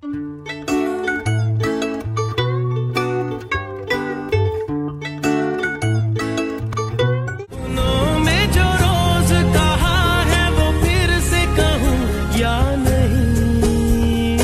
में जो रोज कहा है वो फिर से कहूँ या नहीं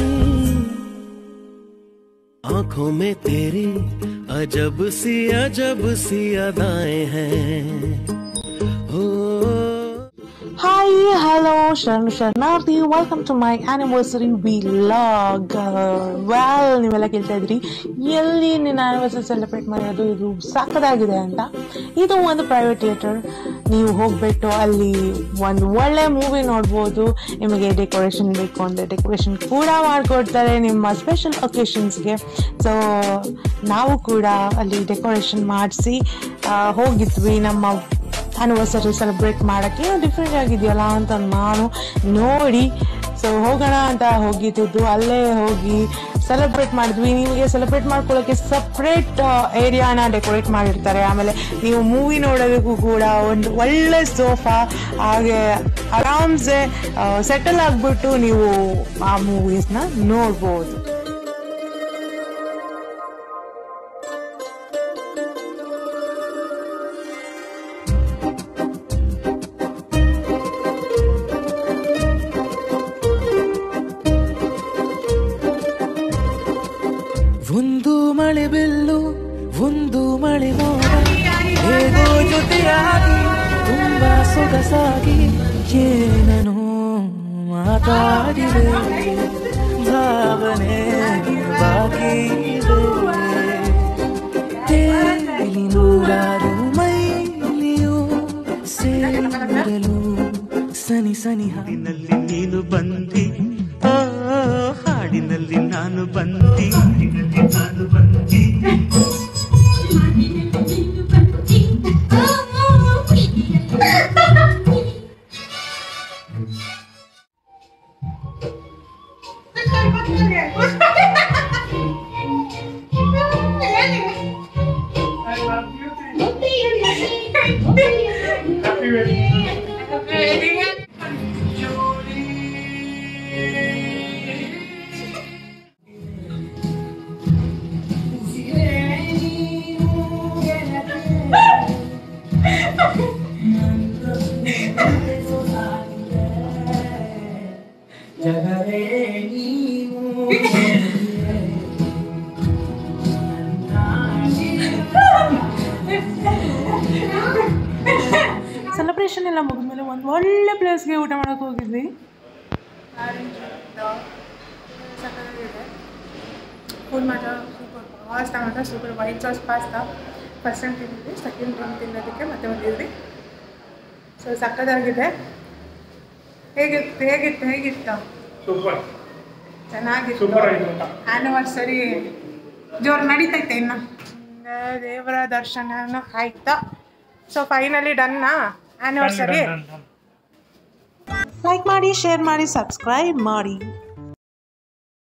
आंखों में तेरी अजब सी अजब सी अदाएं हैं हो ಹಾಯ್ ಹಲೋ ಶರಣು ಶರಣಾರ್ಥಿ welcome to my anniversary vlog well ನೀವೆಲ್ಲ ಕೇಳ್ತಾ ಇದ್ರಿ ಎಲ್ಲಿ ನಿನ್ನ ಆನಿವರ್ಸರಿ ಸೆಲೆಬ್ರೇಟ್ ಮಾಡೋದು ಇದು ಸಾಕದಾಗಿದೆ ಅಂತ ಇದು ಒಂದು ಪ್ರೈವೇಟ್ ಥಿಯೇಟರ್ ನೀವು ಹೋಗ್ಬಿಟ್ಟು ಅಲ್ಲಿ ಒಂದು ಒಳ್ಳೆ ಮೂವಿ ನೋಡ್ಬೋದು ನಿಮಗೆ ಡೆಕೋರೇಷನ್ ಬೇಕು ಅಂದರೆ ಡೆಕೋರೇಷನ್ ಕೂಡ ಮಾಡಿಕೊಡ್ತಾರೆ ನಿಮ್ಮ ಸ್ಪೆಷಲ್ ಒಕೇಶನ್ಸ್ಗೆ ಸೊ ನಾವು ಕೂಡ ಅಲ್ಲಿ ಡೆಕೋರೇಷನ್ ಮಾಡಿಸಿ ಹೋಗಿದ್ವಿ ನಮ್ಮ ಆನಿವರ್ಸರಿ ಸೆಲೆಬ್ರೇಟ್ ಮಾಡೋಕ್ಕೆ ಡಿಫ್ರೆಂಟ್ ಆಗಿದೆಯಲ್ಲ ಅಂತ ನಾನು ನೋಡಿ ಸೊ ಹೋಗೋಣ ಅಂತ ಹೋಗಿದ್ದು ಅಲ್ಲೇ ಹೋಗಿ ಸೆಲೆಬ್ರೇಟ್ ಮಾಡಿದ್ವಿ ನಿಮಗೆ ಸೆಲೆಬ್ರೇಟ್ ಮಾಡ್ಕೊಳ್ಳೋಕ್ಕೆ ಸಪ್ರೇಟ್ ಏರಿಯಾನ ಡೆಕೋರೇಟ್ ಮಾಡಿರ್ತಾರೆ ಆಮೇಲೆ ನೀವು ಮೂವಿ ನೋಡೋದಕ್ಕೂ ಕೂಡ ಒಂದು ಒಳ್ಳೆ ಸೋಫಾ ಹಾಗೆ ಆರಾಮ್ಸೆ ಸೆಟಲ್ ಆಗಿಬಿಟ್ಟು ನೀವು ಆ ಮೂವೀಸ್ನ ನೋಡ್ಬೋದು ಒಂದು ಮಳೆ ಬಿಲ್ಲು ಒಂದು ಮಳೆ ಮೋಡ ಹೇಗೋ ಜೊತೆಯಾಗಿ ತುಂಬಾ ಸೊಗಸಾಗಿ ಏನನು ಮಾತಾಡಿದೆ ಭಾವನೆ ಬಾಕಿ ಇದೆ ತೇಲಿ ನೂರಾರು ಮೈಲಿಯು ಸೇರಲು ಸನಿ ಸನಿ ಹಾಡಿನಲ್ಲಿ ನೀನು ಬಂದಿ ಆ ಹಾಡಿನಲ್ಲಿ ನಾನು ಬಂದಿ ನಾನು ಬಂದಿ ಸೆಲೆಬ್ರೇಷನ್ ಎಲ್ಲ ಮುಗಿದ್ಮೇಲೆ ಒಂದು ಒಳ್ಳೆ ಪ್ಲೇಸ್ಗೆ ಊಟ ಮಾಡೋಕೆ ಹೋಗಿದ್ವಿ ಫುಡ್ ಮಾತ್ರ ಸೂಪರ್ ಪಾಸ್ತಾ ಮಾತ್ರ super white sauce pasta first time ತಿಂದಿದ್ವಿ ಸೆಕೆಂಡ್ ಟೈಮ್ ತಿನ್ನೋದಕ್ಕೆ ಮತ್ತೆ ಬಂದಿದ್ವಿ ಸೊ ಸಕ್ಕದಾಗಿದೆ ಹೇಗಿತ್ತು ಹೇಗಿತ್ತು ಹೇಗಿತ್ತು ಸೂಪರ್ ಚೆನ್ನಾಗಿತ್ತು ಸೂಪರ್ ಆಗಿದೆ ಊಟ ಆ್ಯನಿವರ್ಸರಿ ಜೋರು ನಡೀತೈತೆ ಇನ್ನು ದೇವರ ದರ್ಶನ ಆಯ್ತಾ ಸೊ ಫೈನಲಿ ಡನ್ನಾ ಆ್ಯನಿವರ್ಸರಿ ಲೈಕ್ ಮಾಡಿ ಶೇರ್ ಮಾಡಿ ಸಬ್ಸ್ಕ್ರೈಬ್ ಮಾಡಿ